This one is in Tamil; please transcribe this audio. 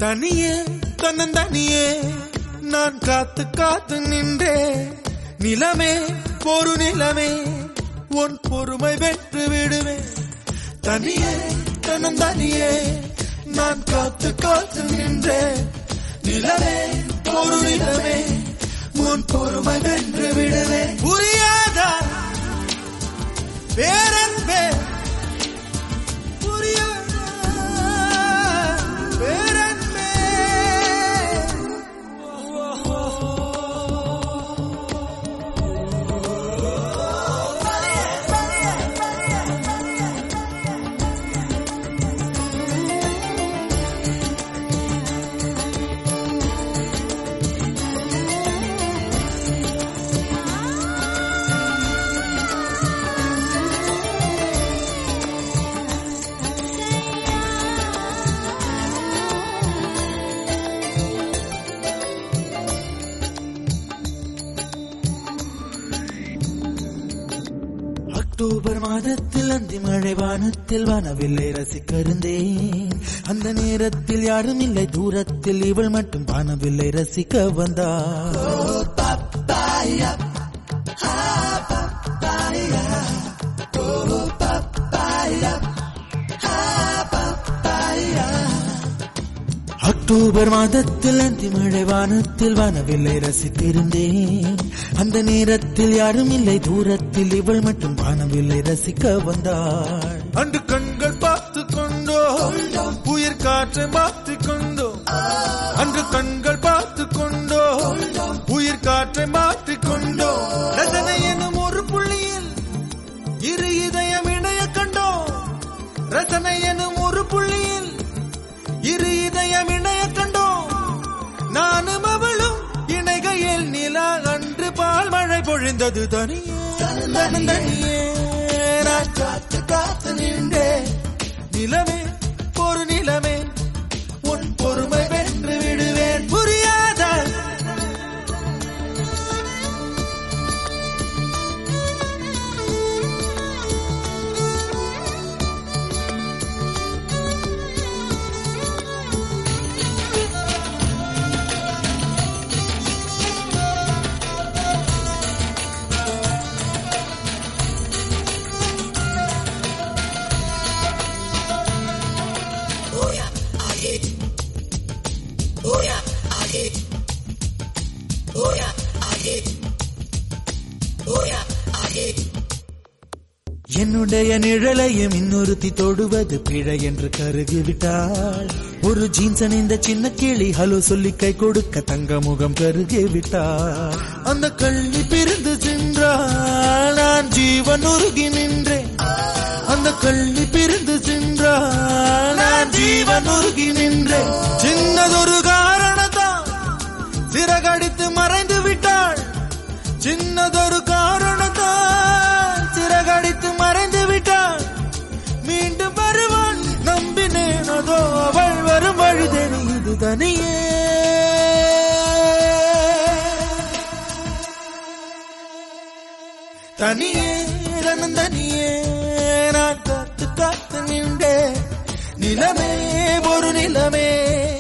தனியே தன்னந்தனியே நான் காத்து காத்து நின்றே நிலமே ஒரு நிலமே உன் பொறுமை வென்று விடுவேன் தனியே தன்னந்தனியே நான் காத்து காத்து நின்றே நிலமே ஒரு நிலமே உன் பொறுமை வென்று விடுவேன் புரியாதா பேரன்பே புரியாதா பேரன்பே அக்டோபர் மாதத்தில் அந்தி மழை வானத்தில் வானவில்லை ரசிக்கருந்தேன் அந்த நேரத்தில் யாரும் இல்லை தூரத்தில் இவள் மட்டும் வானவில்லை ரசிக்க வந்தாள் அக்டோபர் மாதத்தில் அந்தி மழை வானத்தில் வானவில்லை ரசித்திருந்தேன் அந்த நேரத்தில் யாரும் இல்லை தூரத்தில் இவள் மட்டும் வானவில்லை ரசிக்க வந்தாள் அன்று கண்கள் பார்த்து கொண்டோ உயிர் காற்றை மாற்றி கொண்டோ அன்று கண்கள் பார்த்து கொண்டோ உயிர் காற்றை மாற்றி கொண்டோ ரசனை எனும் ஒரு புள்ளியில் இரு இதயம் இணைய கண்டோ ரசனை எனும் ஒரு புள்ளியில் இரு இதயம் இணைய கண்டோம் நானும் அவளும் இணைகையில் நிலா அன்று பால் மழை பொழிந்தது தனியே தனியே நான் காத்து காத்து நின்றே நிலமே ஒரு நிலமே உன் பொறுமை வென்று விடுவேன் புரியாத என்னுடைய நிழலையும் இன்னொருத்தி தொடுவது பிழை என்று கருகிவிட்டாள் ஒரு ஜீன்ஸ் அணிந்த சின்ன கிளி ஹலோ சொல்லி கை கொடுக்க தங்க முகம் கருகிவிட்டாள் அந்த கள்ளி பிரிந்து சென்றாள் நான் ஜீவன் உருகி நின்றேன் அந்த கள்ளி பிரிந்து சென்றாள் நான் ஜீவன் உருகி நின்றேன் சின்னதொரு காரணத்தான் சிறகடித்து மறைந்து விட்டாள் சின்னதொரு காரணத்தால் சிறகடித்து மறைந்து விட்டாள் மீண்டும் வருவாள் நம்பினேன் அதோ அவள் வரும் வழி தெரியுது தனியே தனியே தனியே நான் காத்து காத்து நின்றே நிலமே ஒரு நிலமே